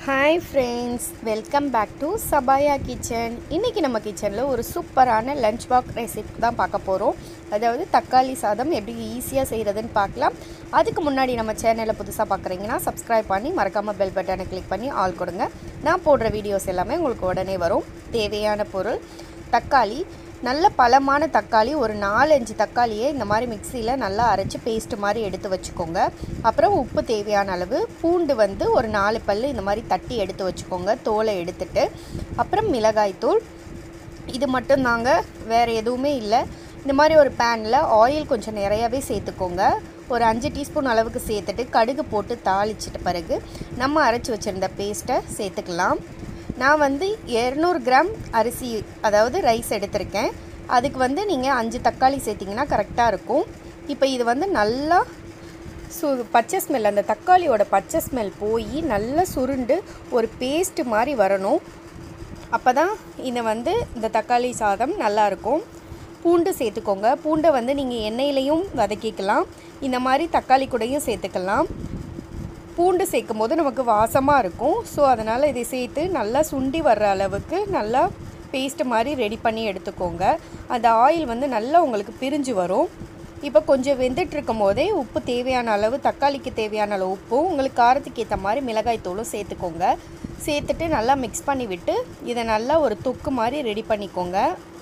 hi friends welcome back to Sabaya kitchen இன்றைக்கி நம்ம கிச்சனில் ஒரு சூப்பரான லஞ்ச் பாக்ஸ் ரெசிபி தான் பார்க்க போகிறோம் அதாவது தக்காளி சாதம் எப்படி ஈஸியாக செய்கிறதுன்னு பார்க்கலாம் அதுக்கு முன்னாடி நம்ம சேனலை புதுசாக பார்க்குறீங்கன்னா சப்ஸ்கிரைப் பண்ணி மறக்காமல் பெல் பட்டனை கிளிக் பண்ணி ஆல் கொடுங்க நான் போடுற வீடியோஸ் எல்லாமே உங்களுக்கு உடனே வரும் தேவையான பொருள் தக்காளி நல்ல பழமான தக்காளி ஒரு நாலஞ்சு தக்காளியை இந்த மாதிரி மிக்சியில் நல்லா அரைச்சி பேஸ்ட் மாதிரி எடுத்து வச்சுக்கோங்க அப்புறம் உப்பு தேவையான அளவு பூண்டு வந்து ஒரு நாலு பல் இந்த மாதிரி தட்டி எடுத்து வச்சுக்கோங்க தோலை எடுத்துட்டு அப்புறம் மிளகாய்த்தூள் இது மட்டும் தாங்க வேறு எதுவுமே இல்லை இந்த மாதிரி ஒரு பேனில் ஆயில் கொஞ்சம் நிறையாவே சேர்த்துக்கோங்க ஒரு அஞ்சு டீஸ்பூன் அளவுக்கு சேர்த்துட்டு கடுகு போட்டு தாளிச்சிட்ட பிறகு நம்ம அரைச்சி வச்சுருந்த பேஸ்ட்டை சேர்த்துக்கலாம் நான் வந்து இரநூறு கிராம் அரிசி அதாவது ரைஸ் எடுத்திருக்கேன் அதுக்கு வந்து நீங்கள் அஞ்சு தக்காளி சேர்த்திங்கன்னா கரெக்டாக இருக்கும் இப்போ இது வந்து நல்லா சு பச்சை ஸ்மெல் அந்த தக்காளியோட பச்சை ஸ்மெல் போய் நல்லா சுருண்டு ஒரு பேஸ்ட் மாதிரி வரணும் அப்போ தான் இதை வந்து இந்த தக்காளி சாதம் நல்லாயிருக்கும் பூண்டு சேர்த்துக்கோங்க பூண்டை வந்து நீங்கள் எண்ணெயிலையும் வதக்கிக்கலாம் இந்த மாதிரி தக்காளி கூடயும் சேர்த்துக்கலாம் பூண்டு சேர்க்கும் போது நமக்கு வாசமாக இருக்கும் ஸோ அதனால் இதை சேர்த்து நல்லா சுண்டி வர்ற அளவுக்கு நல்லா பேஸ்ட் மாதிரி ரெடி பண்ணி எடுத்துக்கோங்க அந்த ஆயில் வந்து நல்லா உங்களுக்கு பிரிஞ்சு வரும் இப்போ கொஞ்சம் வெந்துட்டு இருக்கும் போதே உப்பு தேவையான அளவு தக்காளிக்கு தேவையான அளவு உப்பும் உங்களுக்கு காரத்துக்கு ஏற்ற மாதிரி மிளகாய் தூளும் சேர்த்துக்கோங்க சேர்த்துட்டு நல்லா மிக்ஸ் பண்ணி விட்டு இதை நல்லா ஒரு தொக்கு மாதிரி ரெடி பண்ணிக்கோங்க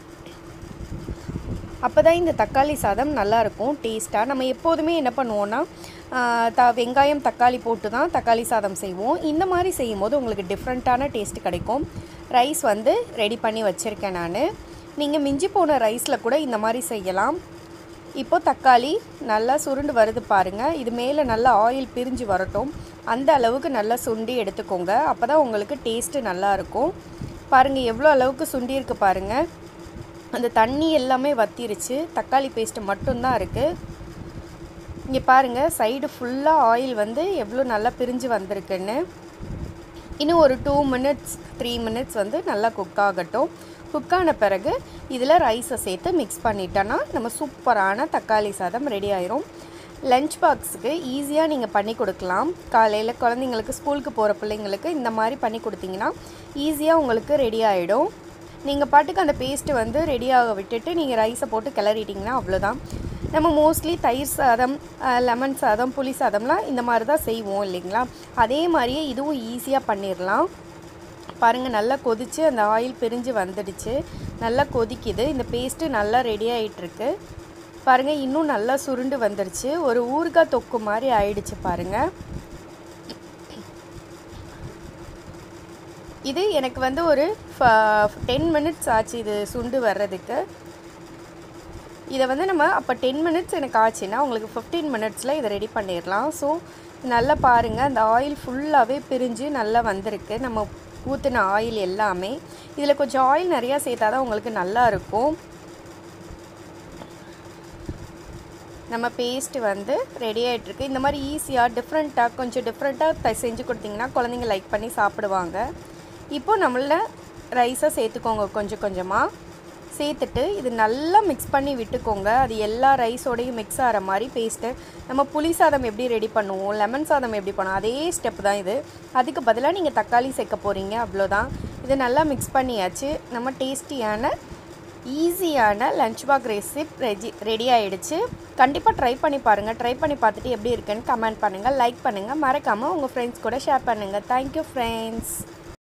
அப்போ தான் இந்த தக்காளி சாதம் நல்லாயிருக்கும் டேஸ்ட்டாக நம்ம எப்போதுமே என்ன பண்ணுவோன்னா த வெங்காயம் தக்காளி போட்டு தான் தக்காளி சாதம் செய்வோம் இந்த மாதிரி செய்யும்போது உங்களுக்கு டிஃப்ரெண்ட்டான டேஸ்ட் கிடைக்கும் ரைஸ் வந்து ரெடி பண்ணி வச்சுருக்கேன் நான் நீங்கள் மிஞ்சி போன ரைஸில் கூட இந்த மாதிரி செய்யலாம் இப்போது தக்காளி நல்லா சுருண்டு வருது பாருங்கள் இது மேலே நல்லா ஆயில் பிரிஞ்சு வரட்டும் அந்த அளவுக்கு நல்லா சுண்டி எடுத்துக்கோங்க அப்போ தான் உங்களுக்கு டேஸ்ட்டு நல்லாயிருக்கும் பாருங்கள் எவ்வளோ அளவுக்கு சுண்டி இருக்கு பாருங்கள் அந்த தண்ணி எல்லாமே வத்திருச்சு தக்காளி பேஸ்ட்டு மட்டும்தான் இருக்குது இங்கே பாருங்கள் சைடு ஃபுல்லாக ஆயில் வந்து எவ்வளோ நல்லா பிரிஞ்சு வந்திருக்குன்னு இன்னும் ஒரு டூ மினிட்ஸ் த்ரீ மினிட்ஸ் வந்து நல்லா குக் ஆகட்டும் குக் ஆன பிறகு இதில் ரைஸை சேர்த்து மிக்ஸ் பண்ணிட்டோன்னா நம்ம சூப்பரான தக்காளி சாதம் ரெடி ஆயிரும் லஞ்ச் பாக்ஸுக்கு ஈஸியாக நீங்கள் பண்ணி கொடுக்கலாம் காலையில் குழந்தைங்களுக்கு ஸ்கூலுக்கு போகிற பிள்ளைங்களுக்கு இந்த மாதிரி பண்ணி கொடுத்தீங்கன்னா ஈஸியாக உங்களுக்கு ரெடி ஆகிடும் நீங்கள் பாட்டுக்கு அந்த பேஸ்ட்டு வந்து ரெடியாக விட்டுட்டு நீங்கள் ரைஸை போட்டு கிளறிட்டிங்கன்னா அவ்வளோதான் நம்ம மோஸ்ட்லி தயிர் சாதம் லெமன் சாதம் புளி சாதம்லாம் இந்த மாதிரி தான் செய்வோம் இல்லைங்களா அதே மாதிரியே இதுவும் ஈஸியாக பண்ணிடலாம் பாருங்கள் நல்லா கொதித்து அந்த ஆயில் பிரிஞ்சு வந்துடுச்சு நல்லா கொதிக்குது இந்த பேஸ்ட்டு நல்லா ரெடி ஆகிட்டுருக்கு பாருங்கள் இன்னும் நல்லா சுருண்டு வந்துடுச்சு ஒரு ஊறுகாய் தொக்கு மாதிரி ஆயிடுச்சு பாருங்கள் இது எனக்கு வந்து ஒரு டென் மினிட்ஸ் ஆச்சு இது சுண்டு வர்றதுக்கு இதை வந்து நம்ம அப்போ டென் மினிட்ஸ் எனக்கு ஆச்சுன்னா உங்களுக்கு ஃபிஃப்டீன் மினிட்ஸில் இதை ரெடி பண்ணிடலாம் ஸோ நல்லா பாருங்கள் அந்த ஆயில் ஃபுல்லாகவே பிரிஞ்சு நல்லா வந்திருக்கு நம்ம ஊற்றின ஆயில் எல்லாமே இதில் கொஞ்சம் ஆயில் நிறையா சேர்த்தா தான் உங்களுக்கு நல்லா இருக்கும் நம்ம பேஸ்ட்டு வந்து ரெடி ஆகிட்டுருக்கு இந்த மாதிரி ஈஸியாக டிஃப்ரெண்ட்டாக கொஞ்சம் டிஃப்ரெண்ட்டாக செஞ்சு கொடுத்தீங்கன்னா குழந்தைங்க லைக் பண்ணி சாப்பிடுவாங்க இப்போ நம்மள ரைஸை சேர்த்துக்கோங்க கொஞ்சம் கொஞ்சமாக சேர்த்துட்டு இது நல்லா மிக்ஸ் பண்ணி விட்டுக்கோங்க அது எல்லா ரைஸோடையும் மிக்ஸ் ஆகிற மாதிரி பேஸ்ட்டு நம்ம புளி சாதம் எப்படி ரெடி பண்ணுவோம் லெமன் சாதம் எப்படி பண்ணுவோம் அதே ஸ்டெப் தான் இது அதுக்கு பதிலாக நீங்கள் தக்காளி சேர்க்க போகிறீங்க அவ்வளோதான் இது நல்லா மிக்ஸ் பண்ணியாச்சு நம்ம டேஸ்டியான ஈஸியான லஞ்ச் பாக் ரெசிப் ரெஜி ரெடி ஆகிடுச்சு கண்டிப்பாக ட்ரை பண்ணி பாருங்கள் ட்ரை பண்ணி பார்த்துட்டு எப்படி இருக்குன்னு கமெண்ட் பண்ணுங்கள் லைக் பண்ணுங்கள் மறக்காமல் உங்கள் ஃப்ரெண்ட்ஸ் கூட ஷேர் பண்ணுங்கள் தேங்க்யூ ஃப்ரெண்ட்ஸ்